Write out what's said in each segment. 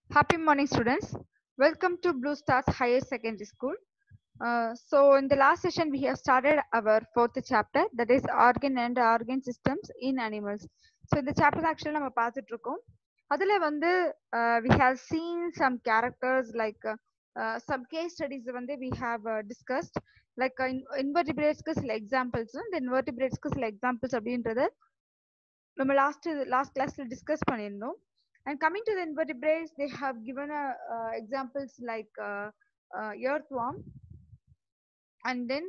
Happy morning, students. Welcome to Blue Stars Higher Secondary School. Uh, so, in the last session, we have started our fourth chapter that is organ and organ systems in animals. So, இந்த chapter actually நம்ம பார்த்துட்டு இருக்கோம் அதுல வந்து uh, we have seen some characters like uh, uh, some case studies வந்து we have uh, discussed like uh, in- invertebrates சில examples இந்த invertebrates சில examples அப்படின்றத நம்ம லாஸ்ட் லாஸ்ட் கிளாஸ்ல டிஸ்கஸ் பண்ணியிருந்தோம் and coming to the invertebrates they have given examples like earthworm and then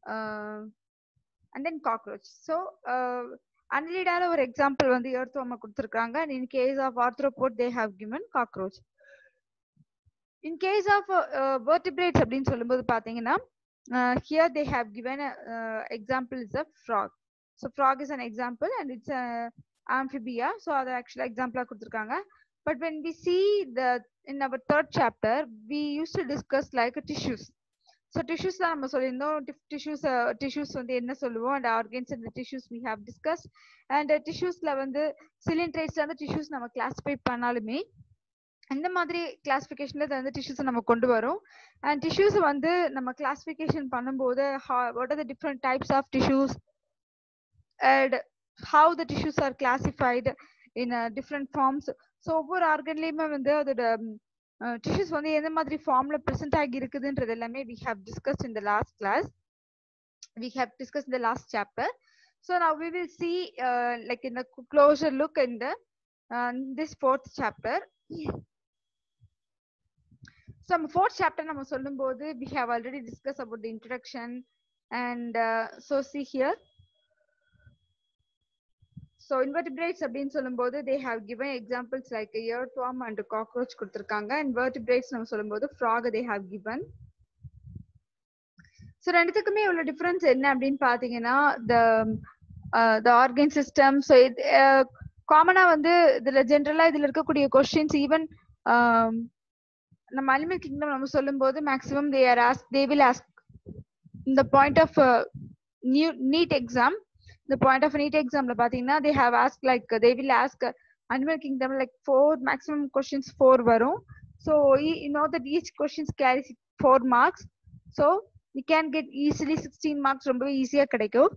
and then cockroach so அன்லீடால ஒரு example வந்து எர்த் வார்மை கொடுத்துருக்காங்க and in case of arthropod they have given cockroach in case of vertebrates அப்படின்னு சொல்லும்போது பார்த்தீங்கன்னா here they have given example is a frog so frog is an example and it's amphibia so அதை ஆக்சுவலா எக்ஸாம்பிளா கொடுத்துருக்காங்க but when we see the in our third chapter we used to discuss like tissues so tissues தான் நம்ம சொல்லியிருந்தோம் tissues tissues வந்து என்ன சொல்லுவோம் அண்ட் ஆர்கன்ஸ் இந்த tissues we have discuss and டிஷ்யூஸ்ல வந்து சிலிண்ட்ரேட்ஸ்ல வந்து டிஷ்யூஸ் நம்ம கிளாஸிஃபை பண்ணாலுமே இந்த மாதிரி கிளாஸிஃபிகேஷன்ல வந்து டிஷ்யூஸ் நம்ம கொண்டு வரோம் அண்ட் டிஷ்யூஸ் வந்து நம்ம கிளாஸிஃபிகேஷன் பண்ணும்போது what are the different types of tissues and how the tissues are classified in uh, different forms so ஒவ்வொரு ஆர்கன்லயுமே வந்து அதோட டிஷ்யூஸ் வந்து எந்த மாதிரி ஃபார்ம்ல ப்ரெசென்ட் ஆகி இருக்குதுன்றது எல்லாமே we have discuss in the last class we have discuss the last chapter so now we will see like இந்த closer look in the this fourth chapter so நம்ம ஃபோர்த் சாப்டர் நம்ம சொல்லும்போது we have already discuss about the introduction and so see here so invertebrates அப்படின்னு சொல்லும்போது they have given examples like earthworm and cockroach கொடுத்துருக்காங்க invertebrates நம்ம சொல்லும்போது frog they have given so ரெண்டுத்துக்குமே உள்ள டிஃப்ரென்ஸ் என்ன அப்படின்னு பார்த்தீங்கன்னா the the organ system so இது காமனாக வந்து இதில் ஜென்ரலாக இதில் இருக்கக்கூடிய கொஸ்டின்ஸ் ஈவன் நம்ம அனிமல் கிங்டம் நம்ம சொல்லும்போது maximum they are ask they will ask இந்த point of new NEET exam the point of NEET exam பாத்தீங்கன்னா they have asked like they will ask animal kingdom like four maximum questions four வரும் so you know that each questions carries four marks so you can get easily 16 marks ரொம்ப ஈஸியா கிடைக்கும்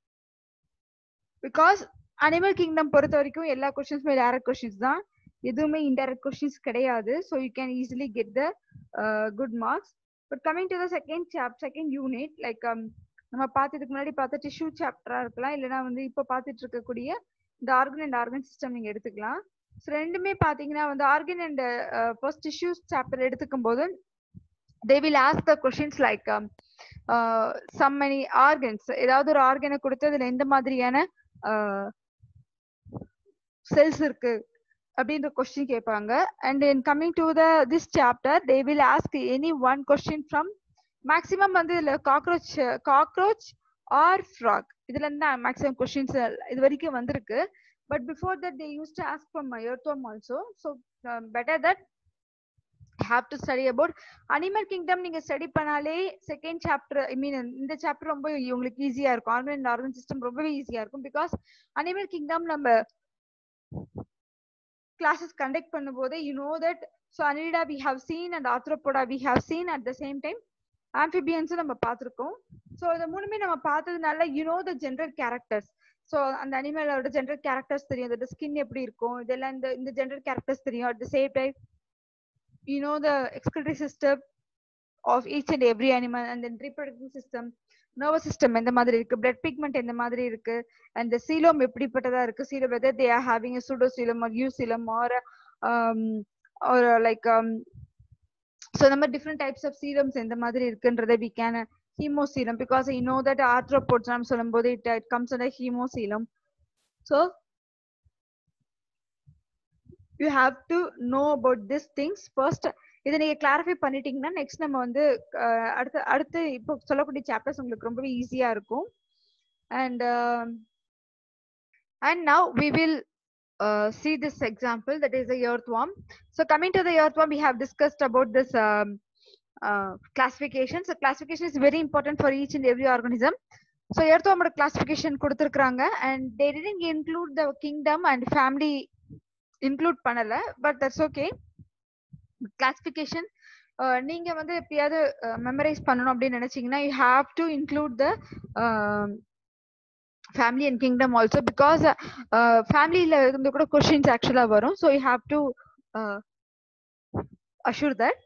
because animal kingdom பொறுத்த வரைக்கும் எல்லா கொஸ்டின்ஸுமே direct questions தான் எதுவுமே indirect questions கிடையாது so you can easily get the good marks but coming to the second chap second unit like நம்ம பார்த்ததுக்கு முன்னாடி பார்த்த டிஷ்யூ சாப்டரா இருக்கலாம் இல்லைன்னா வந்து இப்போ பார்த்துட்டு இருக்கக்கூடிய இந்த ஆர்கன் அண்ட் ஆர்கன் சிஸ்டம் நீங்க எடுத்துக்கலாம் ஸோ ரெண்டுமே பார்த்தீங்கன்னா வந்து organ and first tissue chapter எடுத்துக்கும் போது they will ask the questions like some many organs ஏதாவது ஒரு ஆர்கனை கொடுத்து அதுல எந்த மாதிரியான செல்ஸ் இருக்கு அப்படின்ற கொஸ்டின் கேட்பாங்க and in coming to the this chapter they will ask any one question from maximum வந்து இதுல காக்ரோச் காக்ரோச் ஆர் ஃப்ராக் இதுல இருந்து மேக்ஸிமம் கொஸ்டின்ஸ் இது வரைக்கும் வந்திருக்கு but before that they used to ask from earthworm also so better that have to study about animal kingdom நீங்க study பண்ணாலே second chapter I mean இந்த சாப்டர் ரொம்ப உங்களுக்கு ஈஸியா இருக்கும் ஆர்கன் அண்ட் ஆர்கன் சிஸ்டம் ரொம்பவே ஈஸியா இருக்கும் பிகாஸ் அனிமல் கிங்டம் நம்ம கிளாஸஸ் கண்டக்ட் பண்ணும்போது you know that so Annelida we have seen and Arthropoda we have seen at the same time ஆம்பிபியன்ஸும் நம்ம பார்த்துருக்கோம் ஸோ இந்த மூணுமே நம்ம பார்த்ததுனால you know the general characters so அந்த அனிமலோட ஜென்ரல் கேரக்டர்ஸ் தெரியும் அதோட ஸ்கின் எப்படி இருக்கும் இதெல்லாம் இந்த இந்த ஜென்ரல் கேரக்டர்ஸ் தெரியும் at the same time you know the excretory system of each and every animal and then reproductive system nervous system எந்த மாதிரி இருக்கு பிளட் பிக்மெண்ட் எந்த மாதிரி இருக்கு அண்ட் சீலம் எப்படிப்பட்டதா இருக்கு coelom whether they are having pseudocoelom or eucoelom or like so இந்த மாதிரி டிஃப்ரெண்ட் டைப்ஸ் ஆஃப் சீரம்ஸ் எந்த மாதிரி இருக்குன்றத we can haemocoelom because I know that arthropods நம்ம சொல்லும்போது it it comes under haemocoelom so you have to know about this things first இதை நீங்க clarify பண்ணிட்டீங்கன்னா நெக்ஸ்ட் நம்ம வந்து அடுத்து அடுத்து இப்போ சொல்லக்கூடிய சாப்டர்ஸ் உங்களுக்கு ரொம்பவே ஈஸியா இருக்கும் and and now we will uh, see this example that is the earthworm so coming to the earthworm we have discussed about this um, uh, classification so classification is very important for each and every organism so earthworm classification கொடுத்திருக்காங்க and they didn't include the kingdom and family include பண்ணல but that's okay classification நீங்க வந்து எப்பயாவது memorise பண்ணணும் அப்படின்னு நினைச்சீங்கன்னா you have to include the family and kingdom also because ஃபேமிலியில இருந்து கூட கொஸ்டின்ஸ் ஆக்சுவலா வரும் so you have to assure that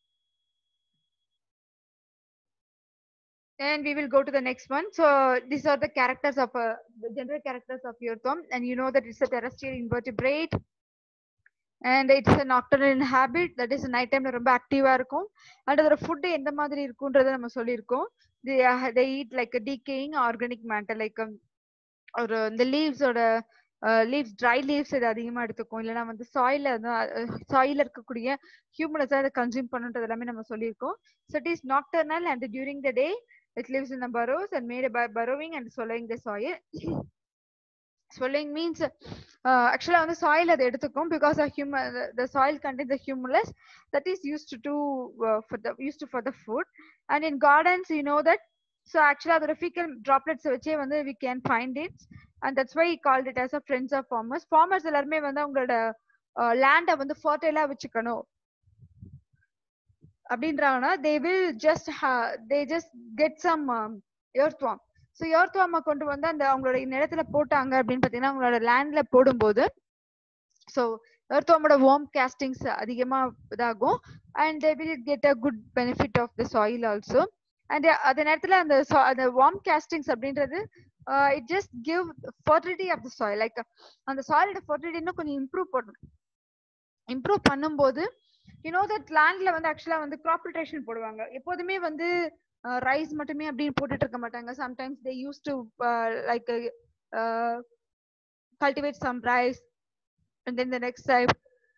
and we will go to the next one so these are the characters of uh, the general characters of earthworm and you know that it's a terrestrial invertebrate and it's a nocturnal habit that is night time ரொம்ப ஆக்டிவா இருக்கும் and அதோட food எந்த மாதிரி இருக்குன்றத நம்ம சொல்லியிருக்கோம் they, uh, they eat like a decaying organic matter like um, ஒரு இந்த லீவ்ஸோட லீவ்ஸ் ட்ரை லீவ்ஸ் இது அதிகமா எடுத்துக்கும் இல்லைன்னா வந்து சாயில சாயில இருக்கக்கூடிய ஹியூமனஸ் அதை கன்சியூம் பண்ணுன்றது எல்லாமே நம்ம சொல்லியிருக்கோம் so it is nocturnal and during the day it lives in burrows and made by burrowing and swallowing the soil swelling means uh, actually on the soil அது எடுத்துக்கும் because the human the, the soil contains the humus that is used to uh, for the used to for the food and in gardens you know that so actually அதோட fecal droplets வச்சே வந்து we can find it and that's why he called it as a friends of farmers farmers எல்லாருமே வந்து அவங்களோட லேண்டை வந்து ஃபர்டைலா வச்சுக்கணும் அப்படின்றாங்கன்னா they will just they just get some earthworm so எர்த்வாமை கொண்டு வந்து அந்த அவங்களோட நிலத்துல போட்டாங்க அப்படின்னு பார்த்தீங்கன்னா அவங்களோட லேண்ட்ல போடும்போது ஸோ எர்த்வாமோட வார்ம் கேஸ்டிங்ஸ் அதிகமா இதாகும் and they will get a good benefit of the soil also and அந்த நேரத்துல அந்த அந்த வார்ம் கேஸ்டிங்ஸ் அப்படின்றது it just give fertility of the soil like அந்த சாயிலோட ஃபர்டிலிட்டி இன்னும் கொஞ்சம் இம்ப்ரூவ் பண்ணும் இம்ப்ரூவ் பண்ணும்போது யூனோ தட் லேண்ட்ல வந்து ஆக்சுவலா வந்து கிராப் ரொட்டேஷன் போடுவாங்க எப்போதுமே வந்து ரைஸ் மட்டுமே அப்படின்னு போட்டுட்டு இருக்க மாட்டாங்க sometimes they used to like cultivate some rice and then the next time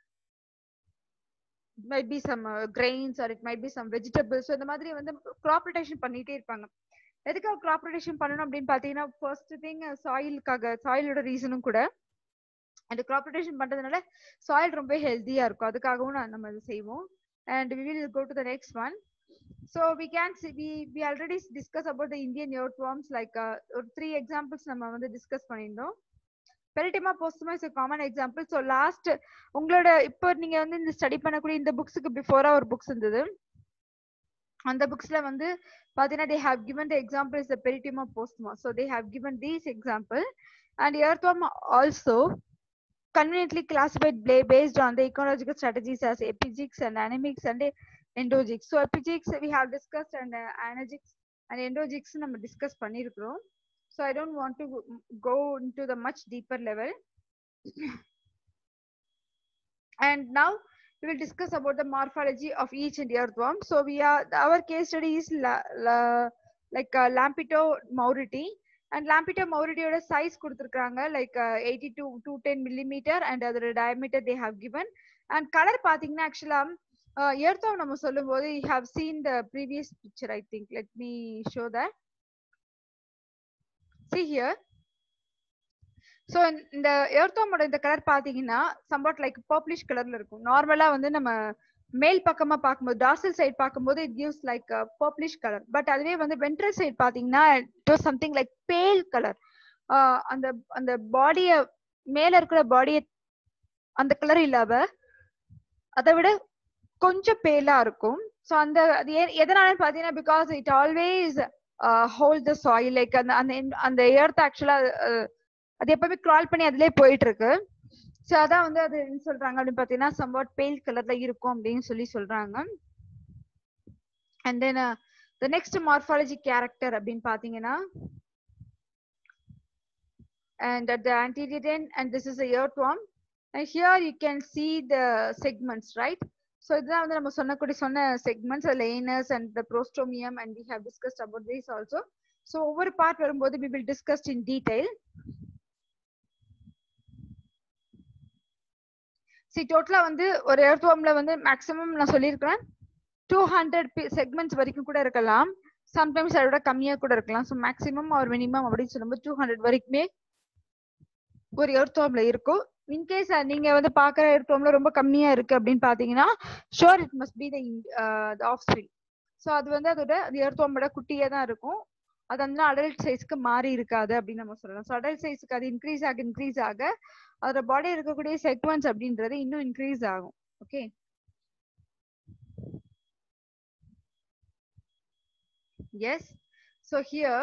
might be some uh, grains or it might be some vegetables so இந்த மாதிரி வந்து கிராப் ரொட்டேஷன் பண்ணிட்டே இருப்பாங்க எதுக்காக கிராப் ரொட்டேஷன் பண்ணணும் அப்படின்னு பார்த்தீங்கன்னா ஃபர்ஸ்ட் திங் சாயிலுக்காக சாயிலோட ரீசனும் கூட அந்த கிராப் ரொட்டேஷன் பண்றதுனால சாயில் ரொம்ப ஹெல்த்தியா இருக்கும் அதுக்காகவும் நம்ம இது செய்வோம் and we will go to the next one so we can we we already discuss about the Indian earthworms like ஒரு த்ரீ எக்ஸாம்பிள்ஸ் நம்ம வந்து டிஸ்கஸ் பண்ணியிருந்தோம் Pheretima posthuma is common example so last உங்களோட இப்போ நீங்க வந்து இந்த ஸ்டடி பண்ணக்கூடிய இந்த புக்ஸுக்கு பிஃபோரா ஒரு புக்ஸ் இருந்தது அந்த புக்ஸ்ல வந்து பாத்தீங்கன்னா they have given the example is the Pheretima posthuma so they have given these example and earthworm also conveniently classified based on the ecological strategies as epigics and anemics and endogics. So epigics we have discussed and uh, anagics and endogics நம்ம discuss பண்ணிருக்கிறோம். So I don't want to go into the much deeper level. and now we will discuss about the morphology of each and earthworm. So we are our case study is la, la, like uh, Lampito mauriti. And Lampito மௌரிடியோட size கொடுத்துருக்காங்க like eighty two two ten millimetre and அதோட diameter they have given and colour பார்த்தீங்கன்னா ஆக்சுவலா earthworm நம்ம சொல்லும் போது you have seen the previous picture I think let me show the see here so இந்த எர்த்தோமோட இந்த கலர் பார்த்தீங்கன்னா சம்பாட் லைக் பர்ப்ளிஷ் கலர்ல இருக்கும் நார்மலா வந்து நம்ம மேல் பக்கமா பார்க்கும்போது டார்சல் சைட் பார்க்கும்போது it gives like purplish colour but அதுவே வந்து வென்ட்ரல் சைட் பாத்தீங்கன்னா it was something like pale colour அந்த அந்த பாடிய மேல இருக்கிற பாடிய அந்த கலர் இல்லாம அதை விட கொஞ்சம் பேலா இருக்கும் ஸோ அந்த அது எதனால பாத்தீங்கன்னா because it always hold the soil like அந்த அந்த அந்த ஏர்த் ஆக்சுவலா அது எப்பவுமே கிரால் பண்ணி அதுலயே போயிட்டு இருக்கு ஸோ அதான் வந்து அது என்ன சொல்றாங்க அப்படின்னு பாத்தீங்கன்னா சம்வாட் பெயில் கலர்ல இருக்கும் அப்படின்னு சொல்லி சொல்றாங்க and then the next morphology character அப்படின்னு பாத்தீங்கன்னா and at the anterior end and this is the earthworm and here you can see the segments right so இதுதான் வந்து நம்ம சொன்னக்கூடிய சொன்ன segments the anus and the prostromium and we have discussed about this also so ஒவ்வொரு part வரும்போது we will discuss in detail see டோட்டலா வந்து ஒரு எர்த்வார்ம்ல வந்து மேக்ஸிமம் நான் சொல்லியிருக்கிறேன் டூ ஹண்ட்ரட் செக்மெண்ட்ஸ் வரைக்கும் கூட இருக்கலாம் சம்டைம்ஸ் அதை விட கம்மியா கூட இருக்கலாம் ஸோ மேக்ஸிமம் ஒரு மினிமம் அப்படின்னு சொல்லும்போது டூ ஹண்ட்ரட் வரைக்குமே ஒரு எர்த்வார்ம்ல இருக்கும் இன்கேஸ் நீங்க வந்து பாக்குற எர்த்வார்ம்ல ரொம்ப கம்மியா இருக்கு அப்படின்னு பாத்தீங்கன்னா sure it must be the offspring so அது வந்து அதோட அது எர்த்வார்மோட குட்டியே தான் இருக்கும் அது வந்து அடல்ட் சைஸ்க்கு மாறி இருக்காது அப்படின்னு நம்ம சொல்லலாம் ஸோ அடல்ட் சைஸ்க்கு அது இன்க்ரீஸ் ஆக இன்க்ரீஸ் ஆக அதோட பாடி இருக்கக்கூடிய செக்வன்ஸ் அப்படின்றது இன்னும் இன்க்ரீஸ் ஆகும் okay yes so here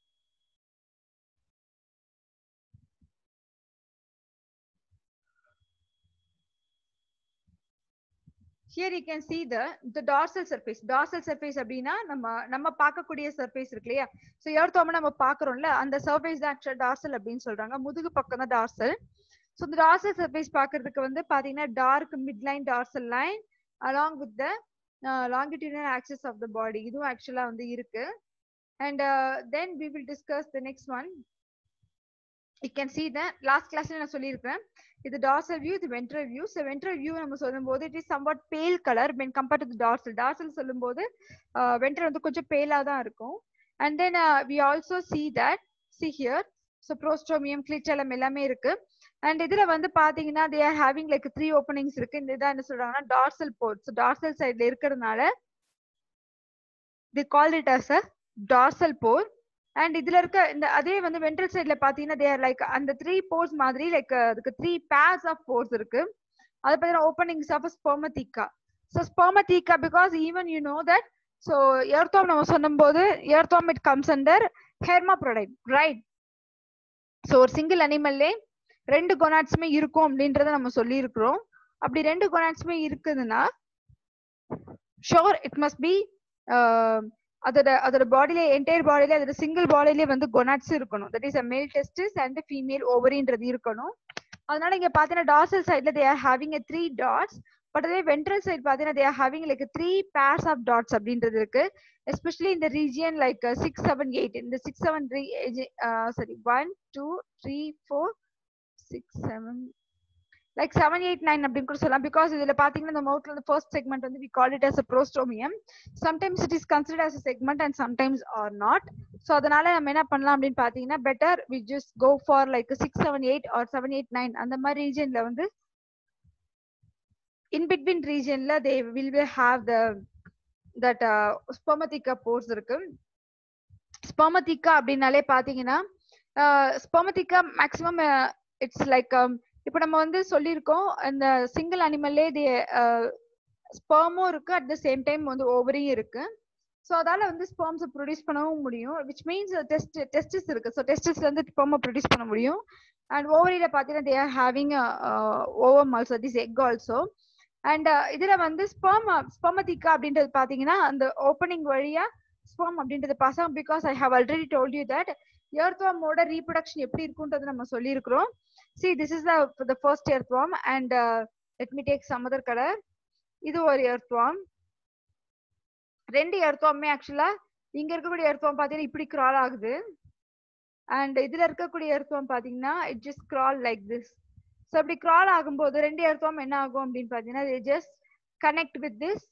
here you can see the the dorsal surface dorsal surface அப்படின்னா நம்ம நம்ம பார்க்கக்கூடிய சர்ஃபேஸ் இருக்கு இல்லையா ஸோ ஏர்த்தோம நம்ம பார்க்கறோம்ல அந்த சர்ஃபேஸ் தான் ஆக்சுவல் டார்சல் அப்படின்னு சொல்றாங்க முதுகு பக்கம் தான் டார்சல் ஸோ இந்த டார்சல் சர்ஃபேஸ் பார்க்கறதுக்கு வந்து பாத்தீங்கன்னா dark mid line dorsal line along with the longitudinal axis of the body இதுவும் ஆக்சுவலா வந்து இருக்கு and then we will discuss the next one you can see the last கிளாஸ்ல நான் சொல்லியிருக்கேன் இது டார்சல் வியூ இது ventral view so ventral view நம்ம சொல்லும்போது it is somewhat pale colour when compared to dorsal dorsal சொல்லும்போது வென்ட்ரல் வந்து கொஞ்சம் பேலா தான் இருக்கும் and then we also see that see here so prostomium clitellum எல்லாமே இருக்கு அண்ட் இதுல வந்து பாத்தீங்கன்னா they are having like three openings இருக்கு இந்த இதான் என்ன சொல்றாங்கன்னா டார்சல் போர்ட் ஸோ டார்சல் சைட்ல இருக்கிறதுனால they call it as a dorsal pore and இதுல இருக்க இந்த அதே வந்து வென்ட்ரல் சைட்ல பாத்தீங்கன்னா தேர் லைக் அந்த த்ரீ போர்ஸ் மாதிரி லைக் அதுக்கு த்ரீ பேர்ஸ் ஆஃப் போர்ஸ் இருக்கு அது பார்த்தீங்கன்னா openings of spermathecae so spermathecae because even you know that so earthworm நம்ம சொல்லும்போது earthworm it comes under hermaphrodite right so ஒரு சிங்கிள் அனிமல்லே ரெண்டு கொனாட்ஸுமே இருக்கும் அப்படின்றத நம்ம சொல்லியிருக்கிறோம் அப்படி ரெண்டு கொனாட்ஸுமே இருக்குதுன்னா ஷோர் இட் மஸ்ட் பி அதோட அதோட பாடியில என்டையர் பாடியில அதோட சிங்கிள் பாடியிலே வந்து கொனாட்ஸ் இருக்கணும் தட் இஸ் அ மேல் டெஸ்டிஸ் அண்ட் ஃபீமேல் ஓவரின்றது இருக்கணும் அதனால இங்க பாத்தீங்கன்னா டார்சல் சைட்ல they are having a three dots but அதே வென்ட்ரல் சைட் பாத்தீங்கன்னா they are having like three pairs of dots அப்படின்றது இருக்கு எஸ்பெஷலி இந்த region like six seven eight இந்த six seven sorry one two three four six seven like seven eight nine அப்படின்னு கூட சொல்லலாம் because இதுல பாத்தீங்கன்னா இந்த மவுத்ல வந்து ஃபர்ஸ்ட் செக்மெண்ட் வந்து we call it as a prostomium sometimes it is consider as a segment and sometimes are not so அதனால நம்ம என்ன பண்ணலாம் அப்படின்னு பாத்தீங்கன்னா better we just go for like six seven eight or seven eight nine அந்த மாதிரி ரீஜன்ல வந்து இன் பிட்வீன் ரீஜன்ல they will will have the that spermatheca pores இருக்கு ஸ்போமத்திகா அப்படின்னாலே பாத்தீங்கன்னா ஸ்போமத்திகா மேக்சிமம் இட்ஸ் லைக் இப்போ நம்ம வந்து சொல்லியிருக்கோம் இந்த சிங்கிள் அனிமல்லே இது ஸ்பெர்மும் இருக்கு அட் த சேம் டைம் வந்து ஓவரியும் இருக்கு ஸோ அதால வந்து ஸ்பெர்ம்ஸை ப்ரொடியூஸ் பண்ணவும் முடியும் விச் மீன்ஸ் டெஸ்ட் டெஸ்டிஸ் இருக்கு ஸோ டெஸ்டிஸ்ல இருந்து ஸ்பெர்மை ப்ரொடியூஸ் பண்ண முடியும் அண்ட் ஓவரியில பார்த்தீங்கன்னா they are having ovum also this egg also and இதுல வந்து ஸ்பெர்ம் ஸ்பெர்மதிக்கா அப்படின்றது பாத்தீங்கன்னா அந்த ஓப்பனிங் வழியா ஸ்பெர்ம் அப்படின்றது பாஸ் ஆகும் because I have already told you that எர்த்வாமோட ரீப்ரொடக்ஷன் எப்படி இருக்குன்றது நம்ம சொல்லியிருக்கிறோம் see this is the first earthworm and let me take some other colour இது ஒரு எர்த்வாம் ரெண்டு எர்த்வாமே ஆக்சுவலா இங்க இருக்கக்கூடிய எர்த்வாம் பாத்தீங்கன்னா இப்படி கிரால் ஆகுது அண்ட் இதுல இருக்கக்கூடிய எர்த்வாம் பாத்தீங்கன்னா it just crawl like this so அப்படி கிரால் ஆகும்போது ரெண்டு எர்த்வாம் என்ன ஆகும் அப்படின்னு பாத்தீங்கன்னா just connect with this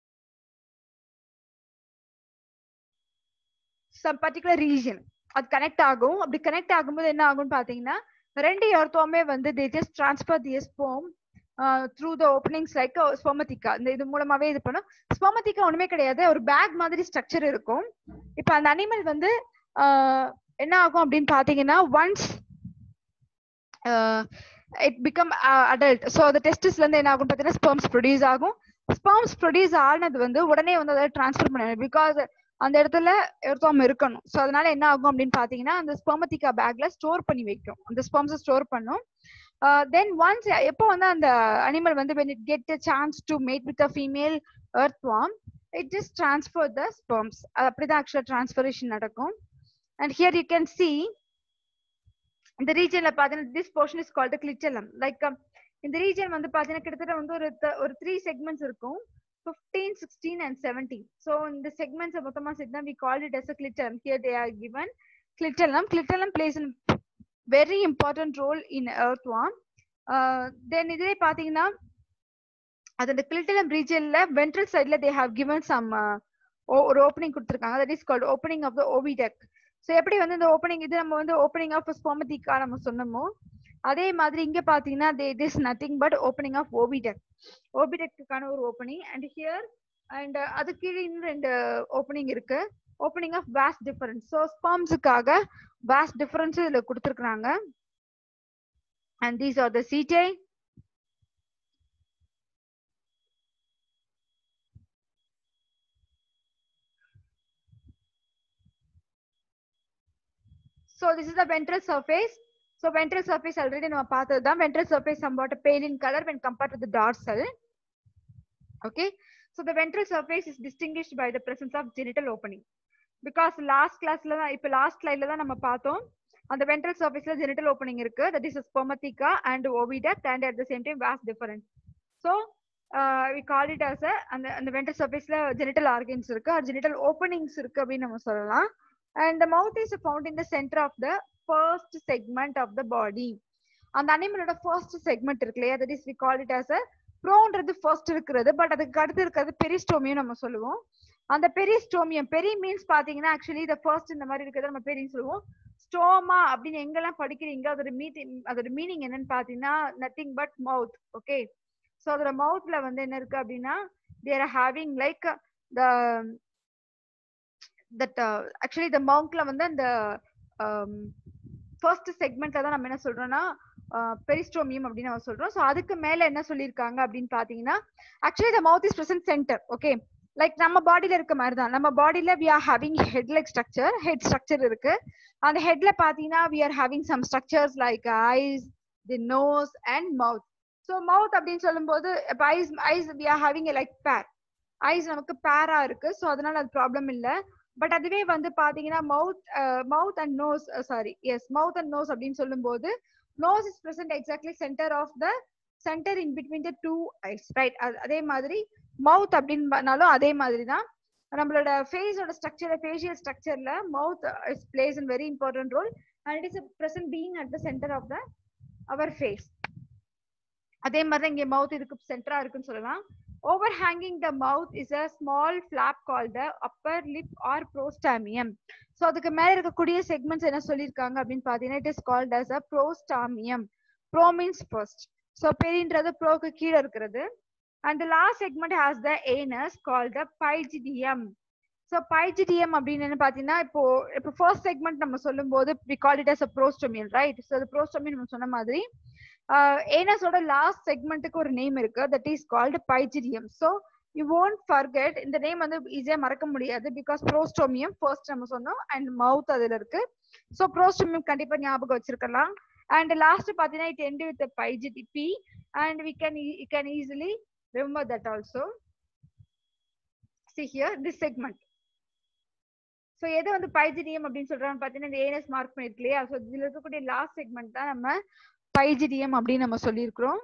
some particular region அது கனெக்ட் ஆகும் அப்படி கனெக்ட் ஆகும்போது என்ன ஆகும்னு பாத்தீங்கன்னா ரெண்டு எர்த்வாமே வந்து they just transfer the sperm through the openings like spermatheca இந்த இது மூலமாவே இது பண்ணும் ஸ்போமத்திக்கா ஒண்ணுமே கிடையாது ஒரு பேக் மாதிரி ஸ்ட்ரக்சர் இருக்கும் இப்போ அந்த அனிமல் வந்து என்ன ஆகும் அப்படின்னு பாத்தீங்கன்னா once it become adult so அந்த டெஸ்டிஸ்ல இருந்து என்ன ஆகும் பார்த்தீங்கன்னா ஸ்பெர்ம்ஸ் ப்ரொடியூஸ் ஆகும் ஸ்பெர்ம்ஸ் ப்ரொடியூஸ் ஆனது வந்து உடனே வந்து அதை டிரான்ஸ்ஃபர் பண்ணணும் பிகாஸ் அந்த இடத்துல எடுத்தோம் இருக்கணும் ஸோ அதனால என்ன ஆகும் அப்படின்னு பாத்தீங்கன்னா அந்த ஸ்பெர்மத்திக்கா பேக்ல ஸ்டோர் பண்ணி வைக்கும் அந்த ஸ்பெர்ம்ஸை ஸ்டோர் பண்ணும் தென் ஒன்ஸ் எப்போ வந்து அந்த அனிமல் வந்து when it get a chance to mate with a female earthworm it just transfer the sperms அது அப்படிதான் ஆக்சுவலா டிரான்ஸ்பரேஷன் நடக்கும் and here you can see இந்த ரீஜன்ல பாத்தீங்கன்னா this portion is called clitellum like இந்த ரீஜன் வந்து பாத்தீங்கன்னா கிட்டத்தட்ட வந்து ஒரு ஒரு த்ரீ செக்மெண்ட்ஸ் இருக்கும் fifteen sixteen and seventeen so இந்த செக்மெண்ட்ஸ் மொத்தமா சேர்த்து we call it as clitellum here they are given கிளிட்டலம் கிளிட்டலம் plays in very important role in earthworm then இதே பாத்தீங்கன்னா அதோட கிளிட்டலம் ரீஜன்ல வென்ட்ரல் சைட்ல தே ஹாவ் கிவன் சம் ஒரு ஓப்பனிங் கொடுத்துருக்காங்க that is called opening of the oviduct so எப்படி வந்து இந்த ஓப்பனிங் இது நம்ம வந்து ஓப்பனிங் ஆஃப் ஸ்போமதிக்கா நம்ம சொன்னோமோ அதே மாதிரி இங்க பாத்தீங்கன்னா they it is nothing but opening of ஓபிடெக் ஓபிடெக்குக்கான ஒரு ஓப்பனிங் அண்ட் ஹியர் அண்ட் அது கீழே இன்னும் ரெண்டு ஓப்பனிங் இருக்கு opening of vas deferens so ஸ்பாம்ஸுக்காக வேஸ்ட் டிஃபரன்ஸ் இதுல கொடுத்துருக்குறாங்க and these are the setae so this is the ventral surface so ventral surface already நம்ம பார்த்தது தான் ventral surface somewhat pale in colour when compared to the dorsal okay so the ventral surface is distinguished by the presence of genital opening because last கிளாஸ்ல தான் இப்போ last ஸ்லைட்ல தான் நம்ம பார்த்தோம் அந்த வென்ட்ரல் சர்ஃபேஸ்ல ஜெனிட்டல் ஓப்பனிங் இருக்கு that is spermatheca and oviduct and at the same time vas deferens so we call it as அந்த அந்த வென்ட்ரல் சர்ஃபேஸ்ல ஜெனிட்டல் ஆர்கன்ஸ் இருக்கு அது ஜெனிட்டல் ஓப்பனிங்ஸ் இருக்கு அப்படின்னு நம்ம சொல்லலாம் and the mouth is found in the centre of the first segment of the body அந்த அனிமலோட ஃபர்ஸ்ட் செக்மெண்ட் இருக்கு இல்லையா that is we call it as a ப்ரோன்றது ஃபர்ஸ்ட் இருக்கிறது பட் அதுக்கு அடுத்து இருக்கிறது பெரிஸ்டோமியம் நம்ம சொல்லுவோம் அந்த பெரிஸ்டோமியம் பெரி மீன்ஸ் பாத்தீங்கன்னா ஆக்சுவலி இந்த ஃபர்ஸ்ட் இந்த மாதிரி இருக்கிறத நம்ம பெரின்னு சொல்லுவோம் ஸ்டோமா அப்படின்னு எங்கெல்லாம் படிக்கிறீங்க அதோட மீட்டிங் அதோட மீனிங் என்னன்னு பாத்தீங்கன்னா nothing but mouth okay so அதோட மவுத்ல வந்து என்ன இருக்கு அப்படின்னா there are having like the that actually the மவுங்க்ல வந்து அந்த ஃபர்ஸ்ட் செக்மெண்ட்ல தான் நம்ம என்ன சொல்றோம்னா பெரிஸ்டோமியம் அப்படின்னு நம்ம சொல்றோம் ஸோ அதுக்கு மேல என்ன சொல்லியிருக்காங்க அப்படின்னு பாத்தீங்கன்னா actually the mouth is present centre okay like நம்ம பாடியில இருக்க மாதிரி தான் நம்ம பாடியில we are having head like structure head structure இருக்கு அந்த ஹெட்ல பாத்தீங்கன்னா we are having some structures like eyes the nose and mouth so mouth அப்படின்னு சொல்லும்போது இப்போ eyes eyes we are having like pair eyes நமக்கு பேரா இருக்கு ஸோ அதனால அது ப்ராப்ளம் இல்லை பட் அதுவே வந்து பாத்தீங்கன்னா mouth mouth and nose sorry yes mouth and nose அப்படின்னு சொல்லும்போது nose is present exactly centre of the centre in between the two eyes right அதே மாதிரி மவுத் அப்படின்னாலும் அதே மாதிரி தான் நம்மளோட ஃபேஸோட ஸ்ட்ரக்சர் ஃபேஷியல் ஸ்ட்ரக்சர்ல mouth is plays an very important role and it is present being at the centre of the our face அதே மாதிரி தான் இங்கே மவுத் இதுக்கு சென்டரா இருக்குன்னு சொல்லலாம் over hanging the mouth is a small flap call the upper lip or prostomium so அதுக்கு மேல இருக்கக்கூடிய செக்மெண்ட்ஸ் என்ன சொல்லியிருக்காங்க அப்படின்னு பார்த்தீங்கன்னா it is called as a prostomium pro means first so பெரின்றது ப்ரோக்கு கீழே இருக்கிறது and last segment has the anus call the pygidium so pygidium அப்படின்னு என்ன பார்த்தீங்கன்னா இப்போ இப்போ ஃபர்ஸ்ட் செக்மெண்ட் நம்ம சொல்லும் போது we call it as a prostomial right so அது ப்ரோஸ்டோமியல் நம்ம சொன்ன மாதிரி ஏனஸோட லாஸ்ட் செக்மெண்ட்டுக்கு ஒரு நேம் இருக்கு that is called pygidium so you won't forget இந்த நேம் வந்து ஈஸியா மறக்க முடியாது பிகாஸ் ப்ரோஸ்டோமியம் ஃபர்ஸ்ட் நம்ம சொன்னோம் அண்ட் மவுத் அதுல இருக்கு ஸோ ப்ரோஸ்டோமியம் கண்டிப்பா ஞாபகம் வச்சிருக்கலாம் அண்ட் லாஸ்ட் பாத்தீங்கன்னா it end with pygidium and we can you can easily remember that also see here this segment so எது வந்து பைஜிடியம் அப்படின்னு சொல்றாங்க பாத்தீங்கன்னா இந்த ஏஎன்எஸ் மார்க் பண்ணிருக்கு இல்லையா ஸோ இதுல இருக்கக்கூடிய லாஸ்ட் செக்மெண்ட் தான் நம்ம பைஜிடியம் அப்படின்னு நம்ம சொல்லியிருக்கிறோம்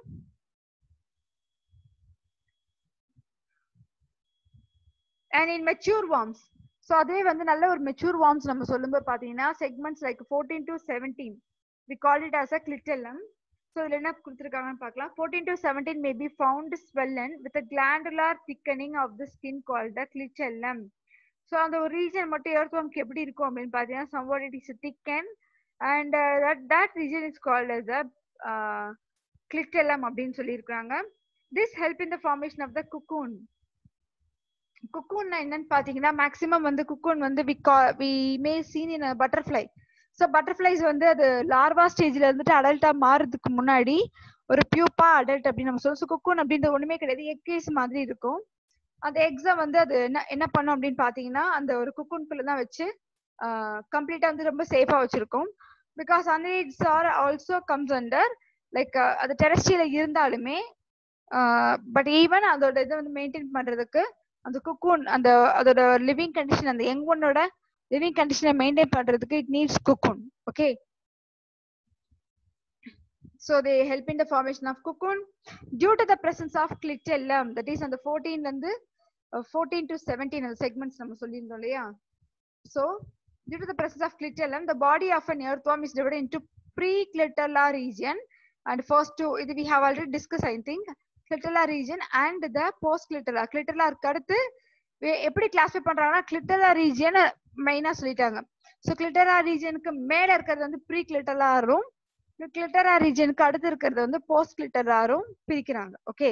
and in mature worms so அதே வந்து நல்ல ஒரு மெச்சூர் வார்ம்ஸ் நம்ம சொல்லும்போது பார்த்தீங்கன்னா segments like fourteen to seventeen we call it as a clitellum so இதில் என்ன கொடுத்துருக்காங்கன்னு பார்க்கலாம் fourteen to seventeen may be found swollen with glandular thickening of the skin call the clitellum so அந்த ஒரு region மட்டும் ஏர்த்வாம்க்கு எப்படி இருக்கும் அப்படின்னு பார்த்தீங்கன்னா somewhat it is thicken and that that region is called as a clitellum அப்படின்னு சொல்லியிருக்காங்க this help in the formation of the cocoon cocoon என்னன்னு பாத்தீங்கன்னா மேக்சிமம் வந்து குக்கூன் வந்து we we may seen in butterfly so butterflies வந்து அது larva ஸ்டேஜ்ல இருந்துட்டு அடல்ட்டா மாறுறதுக்கு முன்னாடி ஒரு பியூப்பா அடல்ட் அப்படின்னு நம்ம சொல்லுவோம் ஸோ குக்கூன் அப்படின்ற ஒண்ணுமே கிடையாது எக்கேஸ் மாதிரி இருக்கும் அந்த எக்ஸை வந்து அது என்ன என்ன பண்ணும் அப்படின்னு பாத்தீங்கன்னா அந்த ஒரு குக்கூன்குள்ள தான் வச்சு கம்ப்ளீட்டா வந்து ரொம்ப சேஃபா வச்சிருக்கும் because annelids are also comes under like அது டெரஸ்ட்ரியில இருந்தாலுமே பட் ஈவன் அதோட இதை வந்து மெயின்டைன் பண்றதுக்கு அந்த குக்கூன் அந்த அதோட லிவிங் கண்டிஷன் அந்த யங் ஒன்னோட லிவிங் கண்டிஷனை மெயின்டைன் பண்றதுக்கு it needs cocoon okay so they help in the formation of cocoon due to the presence of clitellum that is அந்த 14 ல இருந்து 14 to 17 அந்த segments நம்ம சொல்லியிருந்தோம் இல்லையா so due to the presence of clitellum the body of an earthworm is divided into pre-clitellar region and first two இது we have already discussed I think clitellar region and the post clitellar clitellar அடுத்து எப்படி classify பண்றாங்கன்னா கிளிட்டலா region மெயினா சொல்லிட்டாங்க so கிளிட்டரா ரீஜனுக்கு மேல இருக்கிறது வந்து pre கிளிட்டலாரும் கிளிட்டரா ரீஜனுக்கு அடுத்து இருக்கிறது வந்து போஸ்ட் கிளிட்டராரும் பிரிக்கிறாங்க okay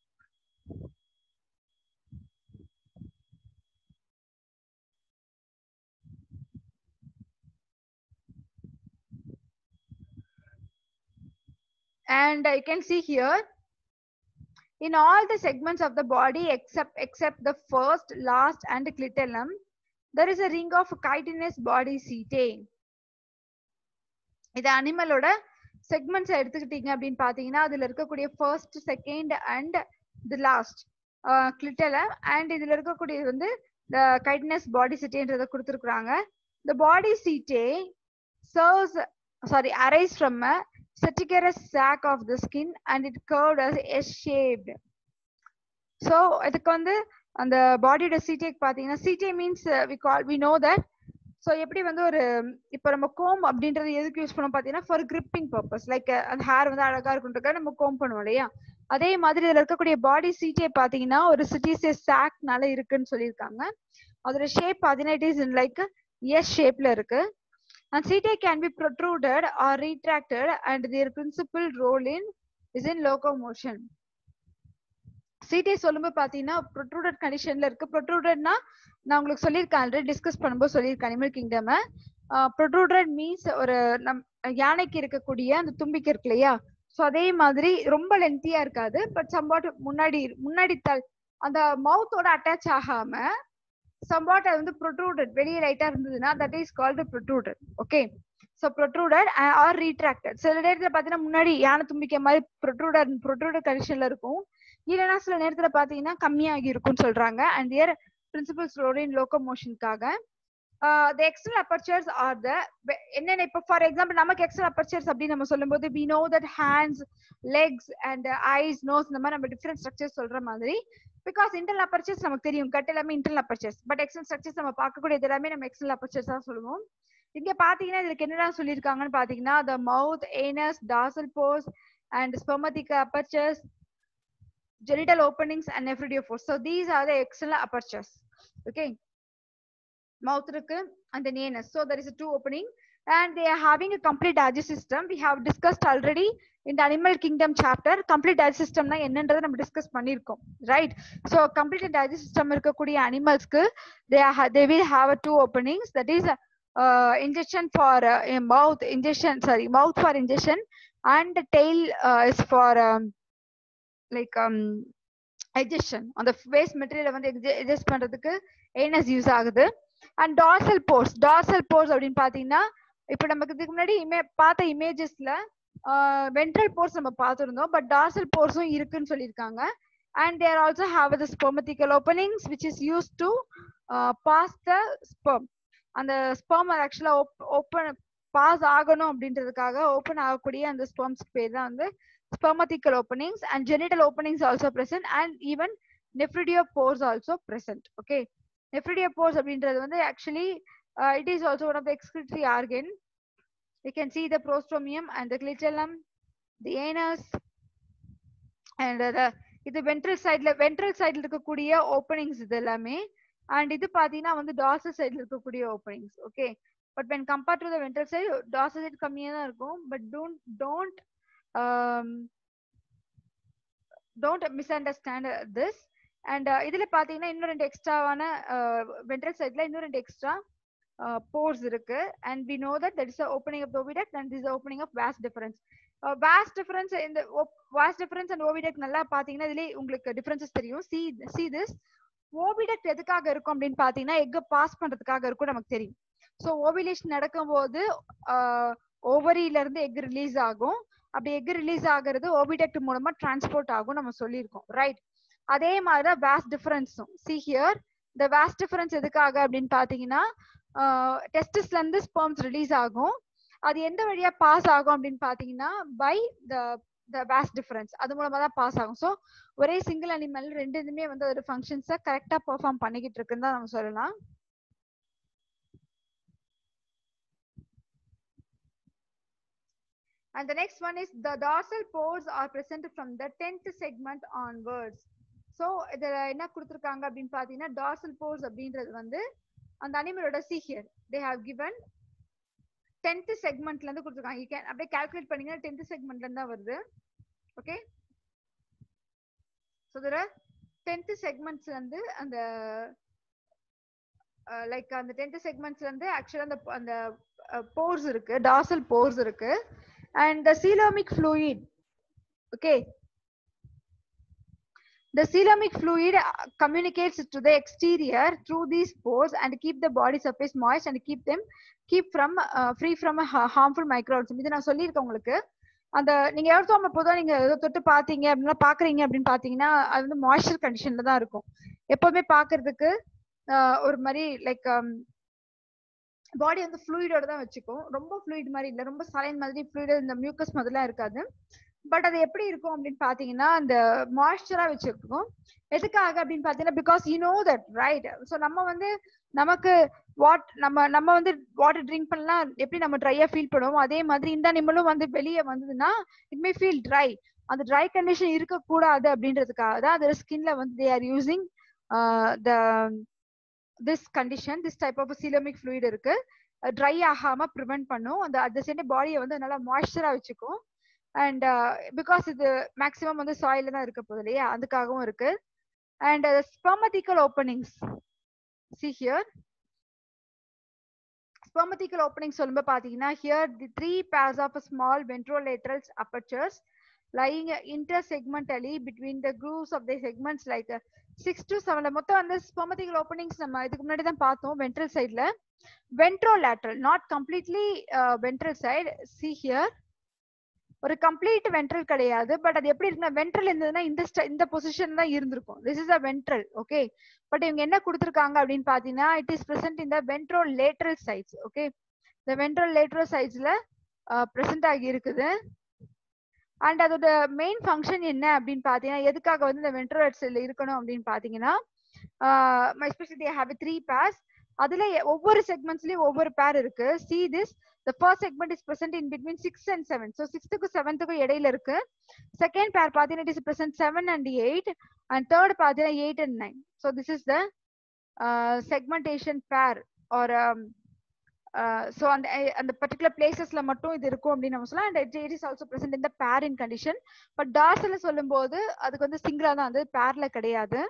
and I can see here in all the segments of the body except except the first, last, and clitellum, there is a ring of chitinous body setae. இது அனிமலோட segments எடுத்துக்கிட்டீங்க அப்படின்னு பாத்தீங்கன்னா அதுல இருக்கக்கூடிய first second and the last clitellar and இதுல இருக்கக்கூடியது வந்து த guidance பாடி சிட்டின்றத கொடுத்துருக்குறாங்க the body setae serves sorry arise from a seticerous sac of the skin and it curved as S shaped so இதுக்கு வந்து அந்த பாடியோட சீட்டேக் பாத்தீங்கன்னா setae means we call we know that so எப்படி வந்து ஒரு இப்போ நம்ம கோம் அப்படின்றது எதுக்கு யூஸ் பண்ணோம் பார்த்தீங்கன்னா ஃபார் கிரிப்பிங் பர்பஸ் லைக் அந்த ஹேர் வந்து அழகா இருக்குன்றதுக்காக நம்ம கோம் பண்ணுவோம் இல்லையா அதே மாதிரி இதுல இருக்கக்கூடிய பாடி சீட்டே பாத்தீங்கன்னா ஒரு சிட்டிஸே சாக்னால இருக்குன்னு சொல்லியிருக்காங்க அதோட ஷேப் பாத்தீங்கன்னா it is in like S ஷேப்ல இருக்கு and CTA can be protruded or retracted and their principal role in is in locomotion. CTA சொல்லும்போது பாத்தீங்கன்னா ப்ரொட்ரூடட் கண்டிஷன்ல இருக்கு ப்ரொட்ரூடட்னா நான் உங்களுக்கு சொல்லியிருக்கேன் ஆல்ரெடி டிஸ்கஸ் பண்ணும்போது சொல்லியிருக்கேன் அனிமல் கிங்டம் ப்ரொட்ரூடட் மீன்ஸ் ஒரு நம் யானைக்கு இருக்கக்கூடிய அந்த தும்பிக்கை இருக்கு இல்லையா ஸோ அதே மாதிரி ரொம்ப லென்த்தியா இருக்காது பட் சம்பாட் முன்னாடி முன்னாடி தல் அந்த மவுத்தோட அட்டாச் ஆகாம சம்பாட் அது வந்து ப்ரொட்ரூடட் வெளியே லைட்டா இருந்ததுன்னா that is called protruded okay so protruded or retracted சில நேரத்துல பாத்தீங்கன்னா முன்னாடி யானை தும்பிக்கை மாதிரி ப்ரொட்ரூடட் ப்ரொட்ரூடட் கண்டிஷன்ல இருக்கும் இல்லைன்னா சில நேரத்துல பாத்தீங்கன்னா கம்மியாகி இருக்கும்னு சொல்றாங்க அண்ட் இயர் பிரின்சிபல்ஸ் ரோலின் லோகோமோஷனுக்காக the external apertures are the என்னென்ன இப்போ ஃபார் எக்ஸாம்பிள் நமக்கு எக்ஸ்டர்னல் அப்பர்ச்சர்ஸ் அப்படின்னு நம்ம சொல்லும்போது we know that hands legs and eyes nose இந்த மாதிரி நம்ம டிஃப்ரெண்ட் ஸ்ட்ரக்சர்ஸ் சொல்ற மாதிரி பிகாஸ் இன்டர்னல் அப்பர்ச்சர்ஸ் நமக்கு தெரியும் கட் எல்லாமே internal apertures but external structures நம்ம பார்க்கக்கூடியது எல்லாமே நம்ம எக்ஸ்டர்னல் அப்பர்ச்சர்ஸ் தான் சொல்லுவோம் இங்க பாத்தீங்கன்னா இதுக்கு என்னடா சொல்லியிருக்காங்கன்னு பாத்தீங்கன்னா the mouth anus dorsal pores and spermathecal apertures genital openings and nephridiophores. So these are the external apertures. Okay. Mouth இருக்கு and the anus. So there is a two opening and they are having a complete digestive system. We have discussed already in the animal kingdom chapter. Complete digestive system னா என்னன்றதை நம்ம discuss பண்ணியிருக்கோம் right so complete digestive system இருக்கக்கூடிய அனிமல்ஸ்க்கு they are they will have a two openings that is uh, injection for uh, mouth injection sorry mouth for injection and tail uh, is for um, like egestion அந்த waste மெட்டீரியலை வந்து egest பண்றதுக்கு anus use ஆகுது and dorsal pores dorsal pores அப்படின்னு பாத்தீங்கன்னா இப்போ நமக்கு இதுக்கு முன்னாடி இமே பார்த்த இமேஜஸ்ல வென்ட்ரல் போர்ஸ் நம்ம பார்த்துருந்தோம் பட் டார்சல் போர்ஸும் இருக்குன்னு சொல்லியிருக்காங்க and there also have the spermathecal openings which is use to pass the sperm அந்த ஸ்பெர்ம் ஆக்சுவலா ஓப்பன் பாஸ் ஆகணும் அப்படின்றதுக்காக ஓப்பன் ஆகக்கூடிய அந்த ஸ்பெர்ம்ஸ்க்கு பேர் தான் வந்து spermatical openings and genital openings also present and even nephridiophores also present okay nephridiophores அப்படின்றது வந்து actually uh, it is also one of the excretory organ you can see the prostromium and the clitellum the anus and uh, the இது ventral சைட்ல ventral சைட்ல இருக்கக்கூடிய openings இது எல்லாமே and இது பாத்தீங்கன்னா வந்து டாசல் சைட்ல இருக்கக்கூடிய openings okay but when compared to the ventral side dorsal side கம்மியா தான் இருக்கும் but don't don't don't misunderstand this and இதுல பாத்தீங்கன்னா இன்னும் ரெண்டு எக்ஸ்ட்ராவான வென்ட்ரல் சைட்ல இன்னும் ரெண்டு எக்ஸ்ட்ரா போர்ஸ் இருக்கு and we know that that is opening of oviduct and is opening of vas deferens vas deferens இந்த வாஸ்ட் டிஃபரன்ஸ் அண்ட் ஓவிடெக்ட் நல்லா பாத்தீங்கன்னா இதுலயே உங்களுக்கு டிஃபரன்சஸ் தெரியும் சி சி திஸ் ஓவிடெக்ட் எதுக்காக இருக்கும் அப்படின்னு பாத்தீங்கன்னா எக்க பாஸ் பண்றதுக்காக இருக்கும் நமக்கு தெரியும் ஸோ ஓவிலேஷன் நடக்கும்போது ஓவரியில இருந்து எக் ரிலீஸ் ஆகும் அப்படி எக் ரிலீஸ் ஆகுறது ஓபிடெக்ட் மூலமா டிரான்ஸ்போர்ட் ஆகும் நம்ம சொல்லியிருக்கோம் ரைட் அதே மாதிரிதான் வேஸ்ட் டிஃபரன்ஸும் சி ஹியர் இந்த வேஸ்ட் டிஃபரன்ஸ் எதுக்காக அப்படின்னு பாத்தீங்கன்னா டெஸ்டிஸ்ல இருந்து ஸ்பெர்ம்ஸ் ரிலீஸ் ஆகும் அது எந்த வழியா பாஸ் ஆகும் அப்படின்னு பாத்தீங்கன்னா by the the waste difference அது மூலமா தான் பாஸ் ஆகும் ஸோ ஒரே சிங்கிள் அனிமல் ரெண்டு இதுமே வந்து ஒரு ஃபங்க்ஷன்ஸை கரெக்டா பெர்ஃபார்ம் பண்ணிக்கிட்டு இருக்குன்னு தான் நம்ம சொல்லலாம் And the next one is the dorsal pores are present from the 10th segment onwards. So இதுல என்ன கொடுத்துருக்காங்க அப்படின்னு பாத்தீங்கன்னா டார்சல் போர்ஸ் அப்படின்றது வந்து அந்த அனிமலோட see here they have given tenth செக்மெண்ட்ல இருந்து கொடுத்துருக்காங்க யூ கேன் அப்படியே கால்குலேட் பண்ணீங்கன்னா டென்த் செக்மெண்ட்ல இருந்து தான் வருது ஓகே ஸோ இதுல டென்த் செக்மெண்ட்ஸ் வந்து அந்த லைக் அந்த டென்த் செக்மெண்ட்ஸ்ல இருந்து ஆக்சுவலா அந்த அந்த போர்ஸ் இருக்கு டார்சல் போர்ஸ் இருக்கு and the coelomic fluid okay The coelomic fluid uh, communicates to the exterior through these pores and keep the body surface moist and keep them keep from uh, free from a ha- harmful microorganisms இது நான் சொல்லியிருக்கேன் உங்களுக்கு அந்த நீங்க எர்த்தோம பொதுவா நீங்க ஏதோ தொட்டு பாத்தீங்க அப்படின்னா பாக்குறீங்க அப்படின்னு பாத்தீங்கன்னா அது வந்து மாய்ஸ்சர் கண்டிஷன்ல தான் இருக்கும் எப்பவுமே பாக்குறதுக்கு ஆஹ் ஒரு மாதிரி லைக் பாடி வந்து ஃப்ளூயிடோட தான் வச்சுக்கும் ரொம்ப ஃப்ளூயிட் மாதிரி இல்ல ரொம்ப சலைன் மாதிரி ஃப்ளூயிட் இந்த மியூக்கஸ் மாதிரிலாம் இருக்காது பட் அது எப்படி இருக்கும் அப்படின்னு பாத்தீங்கன்னா அந்த மாய்ஸ்சரா வச்சிருக்கும் எதுக்காக அப்படின்னு பாத்தீங்கன்னா because you know that right so நம்ம வந்து நமக்கு வாட் நம்ம நம்ம வந்து வாட்டர் ட்ரிங்க் பண்ணலாம் எப்படி நம்ம ட்ரையா ஃபீல் பண்ணுவோம் அதே மாதிரி இந்த அனிமலும் வந்து வெளியே வந்ததுன்னா இட் மே ஃபீல் ட்ரை அந்த ட்ரை கண்டிஷன் இருக்கக்கூடாது அப்படின்றதுக்காக தான் அது ஸ்கின்ல வந்து they are using the this condition this type of coelomic fluid இருக்கு ட்ரை ஆகாம ப்ரிவென்ட் பண்ணும் அந்த அட் த சேம் பாடியை வந்து நல்லா மாய்ஸ்சரா வச்சுக்கும் அண்ட் பிகாஸ் இது மேக்ஸிமம் வந்து சாயில தான் இருக்க போகுது இல்லையா அதுக்காகவும் இருக்கு and spermathecal openings see here spermathecal opening சொல்லும்போது பாத்தீங்கன்னா here the three pairs of small ventrolateral apertures lying intersegmentally between the grooves of the segments like six to செவன்ல மொத்தம் வந்து ஸ்பெர்மத்திக்கல் ஓப்பனிங்ஸ் நம்ம இதுக்கு முன்னாடி தான் பார்த்தோம் வென்ட்ரல் சைட்ல ventrolateral not completely ventral side see here ஒரு கம்ப்ளீட் வென்ட்ரல் கிடையாது பட் அது எப்படி இருக்குன்னா வென்ட்ரல் இருந்ததுன்னா இந்த sta- இந்த பொசிஷன் தான் இருந்திருக்கும் this is a ventral okay but இவங்க என்ன கொடுத்துருக்காங்க அப்படின்னு பாத்தீங்கன்னா இட் இஸ் பிரசன்ட் இந்த வென்ட்ரோ லேட்ரல் சைட்ஸ் ஓகே இந்த வென்ட்ரோ லேட்ரல் சைட்ஸ்ல பிரசன்ட் ஆகி இருக்குது அண்ட் அதோட மெயின் ஃபங்க்ஷன் என்ன அப்படின்னு பாத்தீங்கன்னா எதுக்காக வந்து இந்த வென்ட்ரோலேட்ஸ்ல இருக்கணும் அப்படின்னு பாத்தீங்கன்னா especially they have three pairs அதுல எ- ஒவ்வொரு செக்மெண்ட்ஸ்லயும் ஒவ்வொரு பேர் இருக்கு see this the first segment is present in between 6 and 7 so 6th க்கு 7th க்கு இடையில இருக்கு second pair பாத்தீங்கன்னா it is present 7 and 8 and third பாத்தீங்கன்னா 8 and 9 so this is the uh, segmentation pair or um, uh, so அந்த அஹ் அந்த particular பிளேசஸ்ல மட்டும் இது இருக்கும் அப்படின்னு நம்ம சொல்லலாம் and it is also present இந்த பேர் இன் கண்டிஷன் பட் டார்ஸ்ல சொல்லும்போது அதுக்கு வந்து சிங்கிளா தான் அது பேர்ல கிடையாது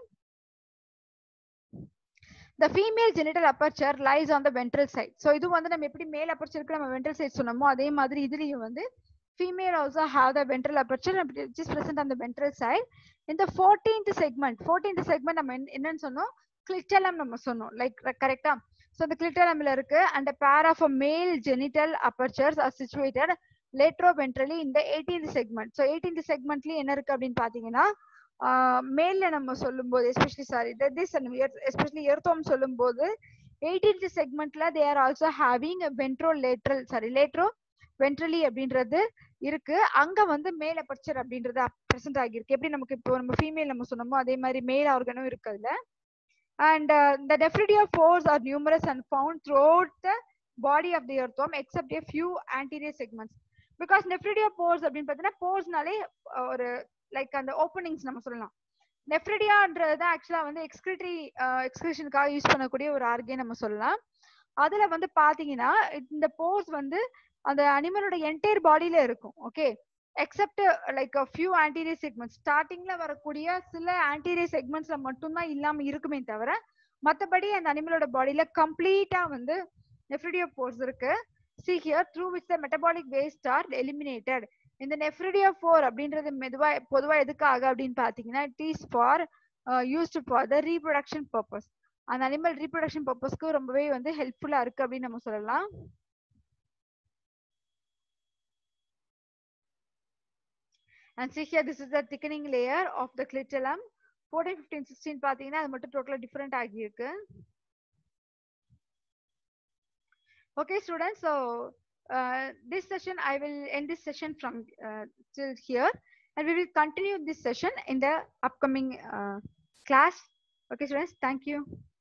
the female genital aperture lies on the ventral side so இது வந்து நம்ம எப்படி மேல் அபர்ச்சருக்கு நம்ம ventral side சொன்னோமோ அதே மாதிரி இதுலயும் வந்து female also have the ventral aperture and it is present on the ventral side in the 14th segment 14th segment நம்ம என்ன- என்னன்னு சொன்னோம் clitorum நம்ம சொன்னோம் லைக் கரெக்டா so the clitorumல இருக்கு and a pair of a male genital apertures are situated lateroventrally in the 18th segment so 18th segmentலயும் என்ன இருக்கு அப்படின்னு பாத்தீங்கன்னா மேல்ல நம்ம சொல்லும்போது especially sorry this especially earthworm சொல்லும்போது எயிட்டீன்த் செக்மெண்ட்ல they are also having ventrolateral sorry lateroventrally அப்படின்றது இருக்கு அங்க வந்து மேல் அபர்ச்சர் அப்படின்றது பிரசன்ட் ஆகியிருக்கு எப்படி நமக்கு இப்போ நம்ம ஃபீமேல் நம்ம சொன்னோமோ அதே மாதிரி மேல் ஆர்கனும் இருக்கு அதுல and the nephridia pores are numerous and found throughout the body of the earthworm except a few anterior segments because nephridia pores அப்படின்னு பார்த்தீங்கன்னா போர்ஸ்னாலே ஒரு லைக் அந்த ஓப்பனிங்ஸ் நம்ம சொல்லலாம் நெஃப்ரிடியான்றது தான் ஆக்சுவலா வந்து எக்ஸ்கிரிட்டரி எக்ஸ்கிரிஷனுக்காக யூஸ் பண்ணக்கூடிய ஒரு ஆர்கே நம்ம சொல்லலாம் அதுல வந்து பாத்தீங்கன்னா இந்த போர்ஸ் வந்து அந்த அனிமலோட என்டையர் பாடியில இருக்கும் okay except like few anterior segments ஸ்டார்டிங்ல வரக்கூடிய சில ஆன்டீரியர் செக்மெண்ட்ஸ்ல மட்டும்தான் இல்லாம இருக்குமே தவிர மத்தபடி அந்த அனிமலோட பாடியில கம்ப்ளீட்டா வந்து நெஃப்ரிடியோ போர்ஸ் இருக்கு see here through which the metabolic waste are eliminated இந்த நெஃப்ரிடியா ஃபோர் அப்படின்றது மெதுவா பொதுவா எதுக்காக அப்படின்னு பாத்தீங்கன்னா it is for used for the reproduction purpose அந்த அனிமல் ரீப்ரொடக்ஷன் பர்பஸ்க்கு ரொம்பவே வந்து ஹெல்ப்ஃபுல்லா இருக்கு அப்படின்னு நம்ம சொல்லலாம் and see here this is the thickening layer of the clitellum 14 15 16 பாத்தீங்கன்னா அது மட்டும் டோட்டலா டிஃபரெண்ட் ஆகி இருக்கு okay students so uh, this session i will end this session from uh, till here and we will continue this session in the upcoming uh, class okay students thank you